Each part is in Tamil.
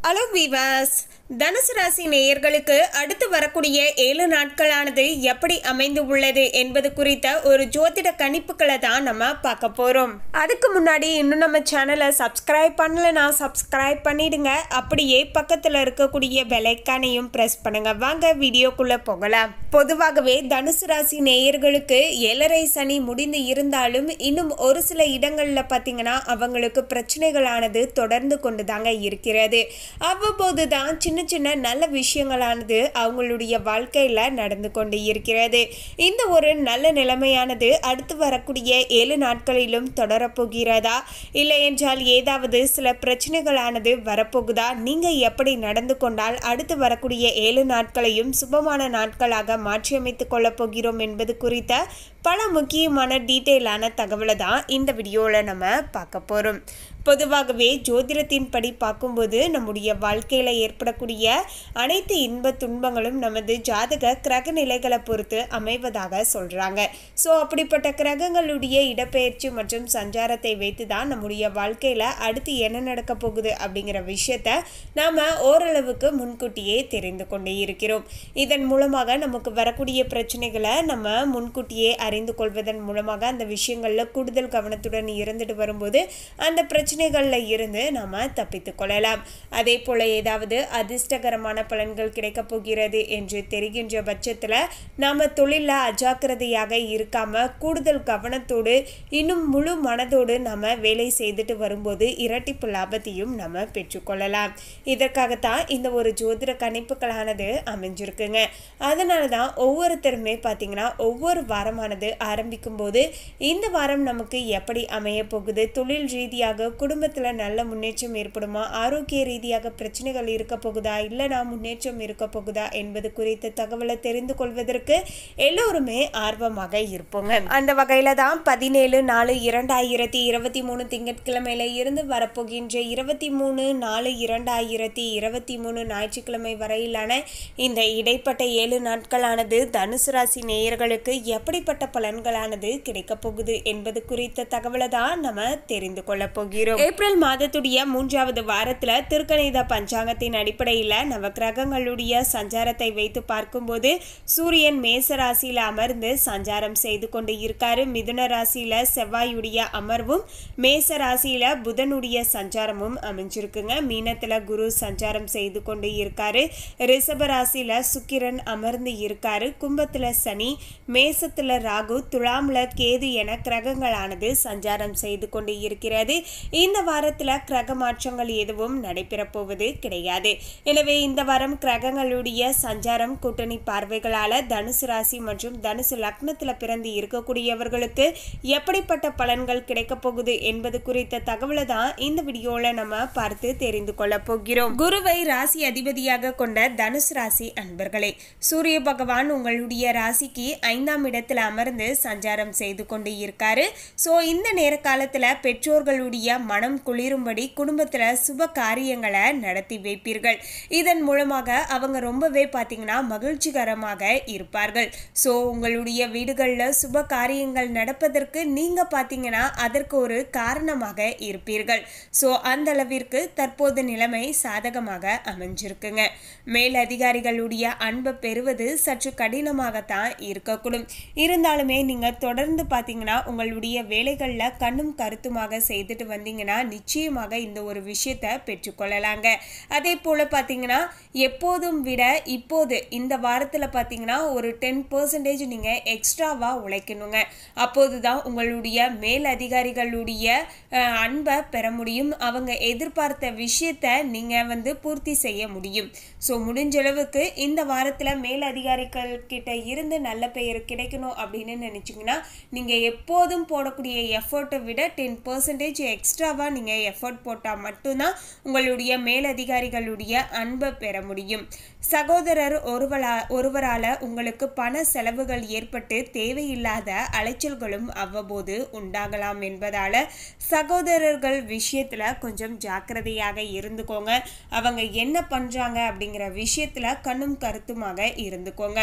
ஹலோ வீவர்ஸ் தனுசு ராசி நேயர்களுக்கு அடுத்து வரக்கூடிய ஏழு நாட்களானது எப்படி அமைந்து உள்ளது என்பது குறித்த ஒரு ஜோதிட கணிப்புகளை தான் நம்ம பார்க்க போகிறோம் அதுக்கு முன்னாடி இன்னும் நம்ம சேனலை சப்ஸ்கிரைப் பண்ணலைன்னா சப்ஸ்கிரைப் பண்ணிடுங்க அப்படியே பக்கத்தில் இருக்கக்கூடிய பெலைக்கானையும் ப்ரெஸ் பண்ணுங்க வாங்க வீடியோக்குள்ளே போகலாம் பொதுவாகவே தனுசு ராசி நேயர்களுக்கு ஏழரை சனி முடிந்து இருந்தாலும் இன்னும் ஒரு சில இடங்களில் பார்த்தீங்கன்னா அவங்களுக்கு பிரச்சனைகளானது தொடர்ந்து கொண்டு தாங்க இருக்கிறது அவ்வப்போது தான் சின்ன சின்ன நல்ல விஷயங்களானது அவங்களுடைய வாழ்க்கையில் நடந்து கொண்டு இருக்கிறது இந்த ஒரு நல்ல நிலைமையானது அடுத்து வரக்கூடிய ஏழு நாட்களிலும் தொடரப்போகிறதா இல்லை என்றால் ஏதாவது சில பிரச்சனைகளானது வரப்போகுதா நீங்கள் எப்படி நடந்து கொண்டால் அடுத்து வரக்கூடிய ஏழு நாட்களையும் சுபமான நாட்களாக மாற்றியமைத்துக் கொள்ளப் போகிறோம் என்பது குறித்த பல முக்கியமான டீட்டெயிலான தகவலை தான் இந்த வீடியோவில் நம்ம பார்க்க போகிறோம் பொதுவாகவே ஜோதிடத்தின்படி பார்க்கும்போது நம்முடைய வாழ்க்கையில் ஏற்படக்கூடிய அனைத்து இன்ப துன்பங்களும் நமது ஜாதக கிரக நிலைகளை பொறுத்து அமைவதாக சொல்கிறாங்க ஸோ அப்படிப்பட்ட கிரகங்களுடைய இடப்பெயர்ச்சி மற்றும் சஞ்சாரத்தை வைத்து தான் நம்முடைய வாழ்க்கையில் அடுத்து என்ன நடக்க போகுது அப்படிங்கிற விஷயத்த நாம் ஓரளவுக்கு முன்கூட்டியே தெரிந்து கொண்டே இருக்கிறோம் இதன் மூலமாக நமக்கு வரக்கூடிய பிரச்சனைகளை நம்ம முன்கூட்டியே அறிந்து கொள்வதன் மூலமாக அந்த விஷயங்களில் கூடுதல் கவனத்துடன் இருந்துட்டு வரும்போது அந்த பிரச்சனைகளில் இருந்து நாம் தப்பித்து கொள்ளலாம் அதே போல் ஏதாவது அதிர்ஷ்டகரமான பலன்கள் கிடைக்கப் போகிறது என்று தெரிகின்ற பட்சத்தில் நாம் தொழிலில் அஜாக்கிரதையாக இருக்காமல் கூடுதல் கவனத்தோடு இன்னும் முழு மனதோடு நம்ம வேலை செய்துட்டு வரும்போது இரட்டிப்பு லாபத்தையும் நம்ம பெற்றுக்கொள்ளலாம் இதற்காகத்தான் இந்த ஒரு ஜோதிட கணிப்புகளானது அமைஞ்சிருக்குங்க அதனால தான் ஒவ்வொருத்தருமே பார்த்தீங்கன்னா ஒவ்வொரு வாரமானது ஆரம்பிக்கும் போது இந்த வாரம் நமக்கு எப்படி அமைய போகுது தொழில் ரீதியாக குடும்பத்தில் நல்ல முன்னேற்றம் ஏற்படுமா ஆரோக்கிய ரீதியாக பிரச்சனைகள் இருக்க போகுதா இல்லைனா முன்னேற்றம் இருக்க போகுதா என்பது குறித்த தகவலை தெரிந்து கொள்வதற்கு எல்லோருமே ஆர்வமாக இருப்போங்க அந்த வகையில் தான் பதினேழு நாலு இரண்டாயிரத்தி இருபத்தி மூணு திங்கட்கிழமையில இருந்து வரப்போகின்ற இருபத்தி மூணு நாலு இரண்டாயிரத்தி இருபத்தி மூணு ஞாயிற்றுக்கிழமை வரையிலான இந்த இடைப்பட்ட ஏழு நாட்களானது தனுசு ராசி நேயர்களுக்கு எப்படிப்பட்ட பலன்களானது கிடைக்கப் போகுது என்பது குறித்த தகவலை தான் நம்ம தெரிந்து கொள்ள போகிறோம் ஏப்ரல் மாதத்துடைய மூன்றாவது வாரத்துல திருக்கணித பஞ்சாங்கத்தின் அடிப்படையில் நவக்கிரகங்களுடைய சஞ்சாரத்தை வைத்து பார்க்கும்போது சூரியன் மேச ராசியில அமர்ந்து சஞ்சாரம் செய்து கொண்டு இருக்காரு மிதுன ராசியில செவ்வாயுடைய அமர்வும் மேச ராசியில புதனுடைய சஞ்சாரமும் அமைஞ்சிருக்குங்க மீனத்துல குரு சஞ்சாரம் செய்து கொண்டு இருக்காரு ரிஷப ராசியில சுக்கிரன் அமர்ந்து இருக்காரு கும்பத்துல சனி மேசத்துல ராகு துலாம்ல கேது என கிரகங்களானது சஞ்சாரம் செய்து கொண்டு இருக்கிறது இந்த வாரத்துல கிரக மாற்றங்கள் எதுவும் நடைபெறப் போவது கிடையாது எனவே இந்த வாரம் கிரகங்களுடைய சஞ்சாரம் கூட்டணி பார்வைகளால தனுசு ராசி மற்றும் தனுசு லக்னத்துல பிறந்து இருக்கக்கூடியவர்களுக்கு எப்படிப்பட்ட பலன்கள் கிடைக்கப் போகுது என்பது குறித்த தகவலை தான் இந்த வீடியோல நம்ம பார்த்து தெரிந்து கொள்ள போகிறோம் குருவை ராசி அதிபதியாக கொண்ட தனுசு ராசி அன்பர்களே சூரிய பகவான் உங்களுடைய ராசிக்கு ஐந்தாம் இடத்துல அமர்ந்து சஞ்சாரம் செய்து கொண்டு இருக்காரு ஸோ இந்த நேர காலத்துல பெற்றோர்களுடைய மனம் குளிரும்படி குடும்பத்துல சுப காரியங்களை நடத்தி வைப்பீர்கள் இதன் மூலமாக அவங்க ரொம்பவே பார்த்தீங்கன்னா மகிழ்ச்சிகரமாக இருப்பார்கள் ஸோ உங்களுடைய வீடுகளில் சுப காரியங்கள் நடப்பதற்கு நீங்க பார்த்தீங்கன்னா அதற்கு ஒரு காரணமாக இருப்பீர்கள் ஸோ அந்த அளவிற்கு தற்போது நிலைமை சாதகமாக அமைஞ்சிருக்குங்க மேல் அதிகாரிகளுடைய அன்பை பெறுவது சற்று கடினமாகத்தான் இருக்கக்கூடும் இருந்தாலுமே நீங்கள் தொடர்ந்து பார்த்தீங்கன்னா உங்களுடைய வேலைகளில் கண்ணும் கருத்துமாக செய்துட்டு வந்தீங்கன்னா நிச்சயமாக இந்த ஒரு விஷயத்தை பெற்றுக்கொள்ளலாங்க அதே போல் பார்த்தீங்கன்னா எப்போதும் விட இப்போது இந்த வாரத்தில் பார்த்தீங்கன்னா ஒரு டென் பர்சன்டேஜ் நீங்கள் எக்ஸ்ட்ராவாக உழைக்கணுங்க அப்போது தான் உங்களுடைய மேல் அதிகாரிகளுடைய அஹ், அன்பை பெற முடியும் அவங்க எதிர்பார்த்த விஷயத்த நீங்கள் வந்து பூர்த்தி செய்ய முடியும் ஸோ முடிஞ்ச அளவுக்கு இந்த வாரத்தில் மேல் அதிகாரிகள் கிட்ட இருந்து நல்ல பெயர் கிடைக்கணும் அப்படின்னு நினச்சிங்கன்னா நீங்கள் எப்போதும் போடக்கூடிய எஃபர்ட்டை விட டென் பர்சன்டேஜ் எக்ஸ்ட்ராவாக நீங்கள் எஃபர்ட் போட்டால் மட்டும்தான் உங்களுடைய மேலதிகாரிகளுடைய அன்பை பெற முடியும் சகோதரர் ஒருவரா ஒருவரால் உங்களுக்கு பண செலவுகள் ஏற்பட்டு தேவையில்லாத அலைச்சல்களும் அவ்வப்போது உண்டாகலாம் என்பதால் சகோதரர்கள் விஷயத்தில் கொஞ்சம் ஜாக்கிரதையாக இருந்துக்கோங்க அவங்க என்ன பண்ணுறாங்க அப்படிங்கிற விஷயத்தில் கண்ணும் கருத்துமாக இருந்துக்கோங்க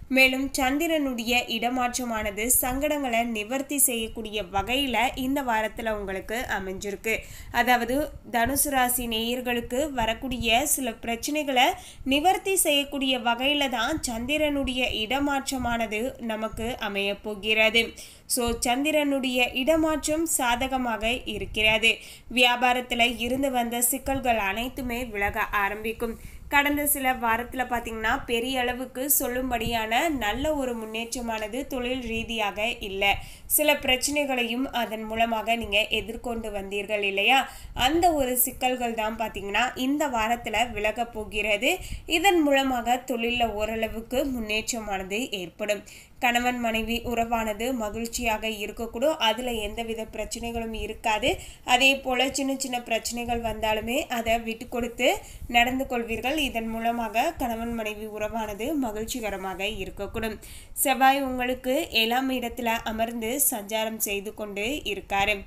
மேலும் சந்திரனுடைய இடமாற்றமானது சங்கடங்களை நிவர்த்தி செய்யக்கூடிய வகையில் இந்த வாரத்தில் உங்களுக்கு அமைஞ்சிருக்கு அதாவது தனுசு ராசி நேயர்களுக்கு வரக்கூடிய சில பிரச்சனைகளை நிவர்த்தி செய்யக்கூடிய வகையில் தான் சந்திரனுடைய இடமாற்றமானது நமக்கு அமைய போகிறது ஸோ சந்திரனுடைய இடமாற்றம் சாதகமாக இருக்கிறது வியாபாரத்தில் இருந்து வந்த சிக்கல்கள் அனைத்துமே விலக ஆரம்பிக்கும் கடந்த சில வாரத்தில் பார்த்தீங்கன்னா பெரிய அளவுக்கு சொல்லும்படியான நல்ல ஒரு முன்னேற்றமானது தொழில் ரீதியாக இல்லை சில பிரச்சனைகளையும் அதன் மூலமாக நீங்கள் எதிர்கொண்டு வந்தீர்கள் இல்லையா அந்த ஒரு சிக்கல்கள் தான் பார்த்தீங்கன்னா இந்த வாரத்தில் விலக போகிறது இதன் மூலமாக தொழிலில் ஓரளவுக்கு முன்னேற்றமானது ஏற்படும் கணவன் மனைவி உறவானது மகிழ்ச்சியாக இருக்கக்கூடும் அதில் எந்தவித பிரச்சனைகளும் இருக்காது அதே போல் சின்ன சின்ன பிரச்சனைகள் வந்தாலுமே அதை விட்டு கொடுத்து நடந்து கொள்வீர்கள் இதன் மூலமாக கணவன் மனைவி உறவானது மகிழ்ச்சிகரமாக இருக்கக்கூடும் செவ்வாய் உங்களுக்கு ஏழாம் இடத்துல அமர்ந்து சஞ்சாரம் செய்து கொண்டு இருக்காரு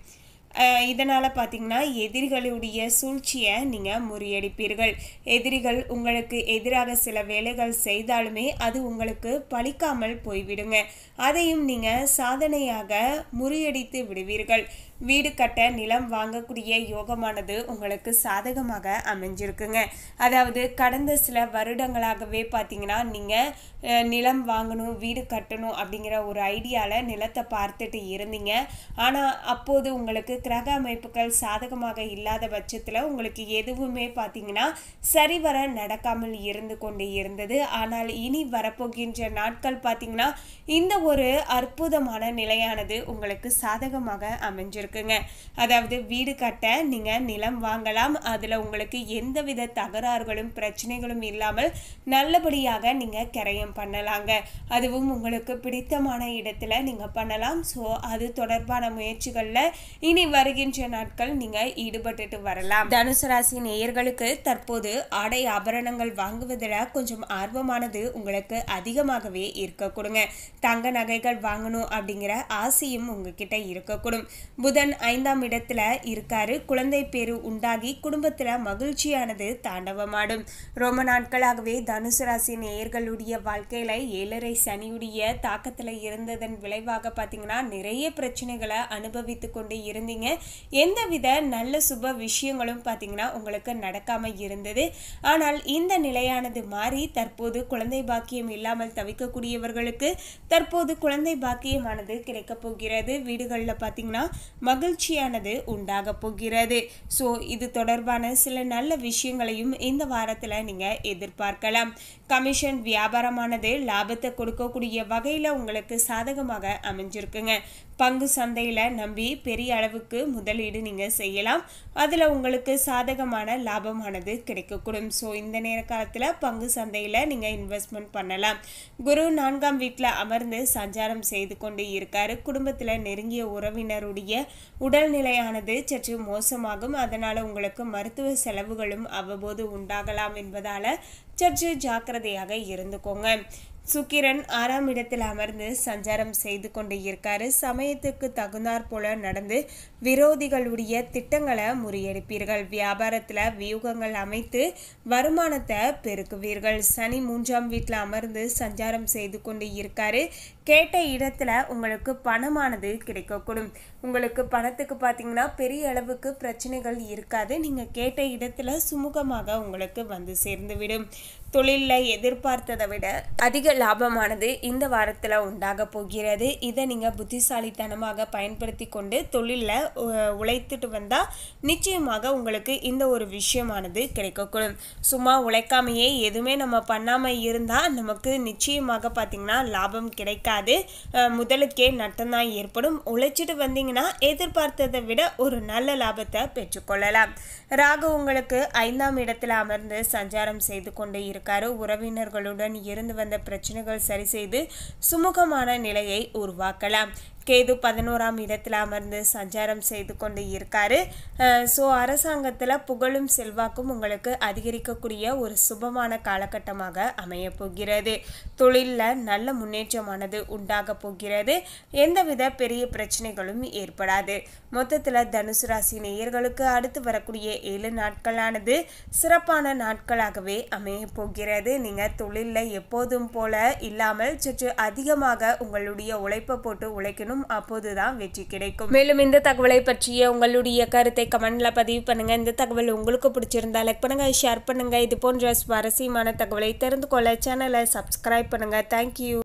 இதனால் பார்த்தீங்கன்னா எதிரிகளுடைய சூழ்ச்சியை நீங்கள் முறியடிப்பீர்கள் எதிரிகள் உங்களுக்கு எதிராக சில வேலைகள் செய்தாலுமே அது உங்களுக்கு பலிக்காமல் போய்விடுங்க அதையும் நீங்கள் சாதனையாக முறியடித்து விடுவீர்கள் வீடு கட்ட நிலம் வாங்கக்கூடிய யோகமானது உங்களுக்கு சாதகமாக அமைஞ்சிருக்குங்க அதாவது கடந்த சில வருடங்களாகவே பார்த்தீங்கன்னா நீங்கள் நிலம் வாங்கணும் வீடு கட்டணும் அப்படிங்கிற ஒரு ஐடியாவில் நிலத்தை பார்த்துட்டு இருந்தீங்க ஆனால் அப்போது உங்களுக்கு கிரக அமைப்புகள் சாதகமாக இல்லாத பட்சத்தில் உங்களுக்கு எதுவுமே பார்த்தீங்கன்னா சரிவர நடக்காமல் இருந்து கொண்டு இருந்தது ஆனால் இனி வரப்போகின்ற நாட்கள் பார்த்தீங்கன்னா இந்த ஒரு அற்புதமான நிலையானது உங்களுக்கு சாதகமாக அமைஞ்சிருக்கு இருக்குங்க அதாவது வீடு கட்ட நீங்கள் நிலம் வாங்கலாம் அதில் உங்களுக்கு எந்தவித தகராறுகளும் பிரச்சனைகளும் இல்லாமல் நல்லபடியாக நீங்கள் கிரயம் பண்ணலாங்க அதுவும் உங்களுக்கு பிடித்தமான இடத்துல நீங்கள் பண்ணலாம் ஸோ அது தொடர்பான முயற்சிகளில் இனி வருகின்ற நாட்கள் நீங்கள் ஈடுபட்டுட்டு வரலாம் தனுசு ராசி நேயர்களுக்கு தற்போது ஆடை ஆபரணங்கள் வாங்குவதில் கொஞ்சம் ஆர்வமானது உங்களுக்கு அதிகமாகவே இருக்கக்கூடுங்க தங்க நகைகள் வாங்கணும் அப்படிங்கிற ஆசையும் உங்ககிட்ட இருக்கக்கூடும் புதன் ஐந்தாம் இடத்துல இருக்காரு குழந்தை பேரு உண்டாகி குடும்பத்துல மகிழ்ச்சியானது தாண்டவமாடும் ரொம்ப நாட்களாகவே தனுசு ராசி நேயர்களுடைய வாழ்க்கையில ஏழரை சனியுடைய தாக்கத்துல இருந்ததன் விளைவாக பாத்தீங்கன்னா நிறைய பிரச்சனைகளை அனுபவித்து கொண்டு இருந்தீங்க எந்தவித நல்ல சுப விஷயங்களும் பாத்தீங்கன்னா உங்களுக்கு நடக்காம இருந்தது ஆனால் இந்த நிலையானது மாறி தற்போது குழந்தை பாக்கியம் இல்லாமல் தவிக்கக்கூடியவர்களுக்கு தற்போது குழந்தை பாக்கியமானது கிடைக்கப் போகிறது வீடுகளில் பார்த்தீங்கன்னா மகிழ்ச்சியானது உண்டாக போகிறது ஸோ இது தொடர்பான சில நல்ல விஷயங்களையும் இந்த வாரத்தில் நீங்கள் எதிர்பார்க்கலாம் கமிஷன் வியாபாரமானது லாபத்தை கொடுக்கக்கூடிய வகையில் உங்களுக்கு சாதகமாக அமைஞ்சிருக்குங்க பங்கு சந்தையில் நம்பி பெரிய அளவுக்கு முதலீடு நீங்கள் செய்யலாம் அதில் உங்களுக்கு சாதகமான லாபமானது கிடைக்கக்கூடும் ஸோ இந்த நேர காலத்தில் பங்கு சந்தையில் நீங்கள் இன்வெஸ்ட்மெண்ட் பண்ணலாம் குரு நான்காம் வீட்டில் அமர்ந்து சஞ்சாரம் செய்து கொண்டு இருக்காரு குடும்பத்தில் நெருங்கிய உறவினருடைய உடல்நிலையானது சற்று மோசமாகும் அதனால் உங்களுக்கு மருத்துவ செலவுகளும் அவ்வப்போது உண்டாகலாம் என்பதால் சற்று ஜாக்கிரதையாக இருந்துக்கோங்க சுக்கிரன் ஆறாம் இடத்தில் அமர்ந்து சஞ்சாரம் செய்து கொண்டு இருக்காரு சமயத்துக்கு தகுந்தாற் போல நடந்து விரோதிகளுடைய திட்டங்களை முறியடிப்பீர்கள் வியாபாரத்தில் வியூகங்கள் அமைத்து வருமானத்தை பெருக்குவீர்கள் சனி மூன்றாம் வீட்டில் அமர்ந்து சஞ்சாரம் செய்து கொண்டு இருக்காரு கேட்ட இடத்துல உங்களுக்கு பணமானது கிடைக்கக்கூடும் உங்களுக்கு பணத்துக்கு பார்த்தீங்கன்னா பெரிய அளவுக்கு பிரச்சனைகள் இருக்காது நீங்கள் கேட்ட இடத்துல சுமூகமாக உங்களுக்கு வந்து சேர்ந்துவிடும் தொழிலில் எதிர்பார்த்ததை விட அதிக லாபமானது இந்த வாரத்தில் உண்டாக போகிறது இதை நீங்கள் புத்திசாலித்தனமாக பயன்படுத்தி கொண்டு தொழிலில் உழைத்துட்டு வந்தால் நிச்சயமாக உங்களுக்கு இந்த ஒரு விஷயமானது கிடைக்கக்கூடும் சும்மா உழைக்காமையே எதுவுமே நம்ம பண்ணாமல் இருந்தால் நமக்கு நிச்சயமாக பார்த்திங்கன்னா லாபம் கிடைக்காது அஹ் முதலுக்கே நட்டம்தான் ஏற்படும் உழைச்சிட்டு வந்தீங்கன்னா எதிர்பார்த்ததை விட ஒரு நல்ல லாபத்தை பெற்றுக்கொள்ளலாம் ராகு உங்களுக்கு ஐந்தாம் இடத்துல அமர்ந்து சஞ்சாரம் செய்து கொண்டு இருக்காரு உறவினர்களுடன் இருந்து வந்த பிரச்சனைகள் சரி செய்து சுமூகமான நிலையை உருவாக்கலாம் கேது பதினோராம் இடத்துல அமர்ந்து சஞ்சாரம் செய்து கொண்டு இருக்காரு ஸோ அரசாங்கத்தில் புகழும் செல்வாக்கும் உங்களுக்கு அதிகரிக்கக்கூடிய ஒரு சுபமான காலகட்டமாக அமைய போகிறது தொழிலில் நல்ல முன்னேற்றமானது உண்டாக போகிறது எந்தவித பெரிய பிரச்சனைகளும் ஏற்படாது மொத்தத்தில் தனுசு ராசி நேயர்களுக்கு அடுத்து வரக்கூடிய ஏழு நாட்களானது சிறப்பான நாட்களாகவே அமைய போகிறது நீங்கள் தொழிலில் எப்போதும் போல இல்லாமல் சற்று அதிகமாக உங்களுடைய உழைப்பை போட்டு உழைக்கணும் அப்போதுதான் வெற்றி கிடைக்கும் மேலும் இந்த தகவலை பற்றிய உங்களுடைய கருத்தை கமெண்ட்ல பதிவு பண்ணுங்க இந்த தகவல் உங்களுக்கு பிடிச்சிருந்தா லைக் பண்ணுங்க ஷேர் பண்ணுங்க இது போன்ற சுவாரஸ்யமான தகவலை தெரிந்து கொள்ள சேனலை சப்ஸ்கிரைப் பண்ணுங்க தேங்க்யூ